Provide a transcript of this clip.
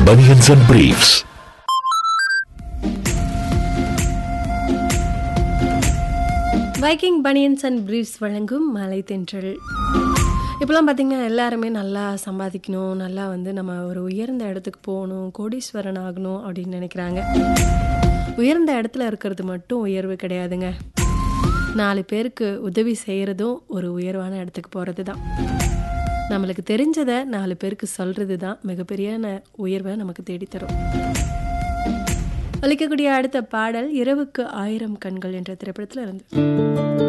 Bunions and Briefs. Viking banians and briefs வழங்கும் மலை தென்றல் இப்போலாம் பார்த்தீங்கன்னா எல்லாருமே நல்லா சம்பாதிக்கணும் நல்லா வந்து நம்ம ஒரு உயர்ந்த இடத்துக்கு போகணும் கோடீஸ்வரன் ஆகணும் அப்படின்னு நினைக்கிறாங்க உயர்ந்த இடத்துல இருக்கிறது மட்டும் உயர்வு கிடையாதுங்க நாலு பேருக்கு உதவி செய்கிறதும் ஒரு உயர்வான இடத்துக்கு போகிறது தான் நம்மளுக்கு தெரிஞ்சதை நாலு பேருக்கு சொல்கிறது தான் மிகப்பெரிய உயர்வை நமக்கு தேடித்தரும் ஒலிக்கக்கூடிய அடுத்த பாடல் இரவுக்கு ஆயிரம் கண்கள் என்ற திரைப்படத்தில் இருந்து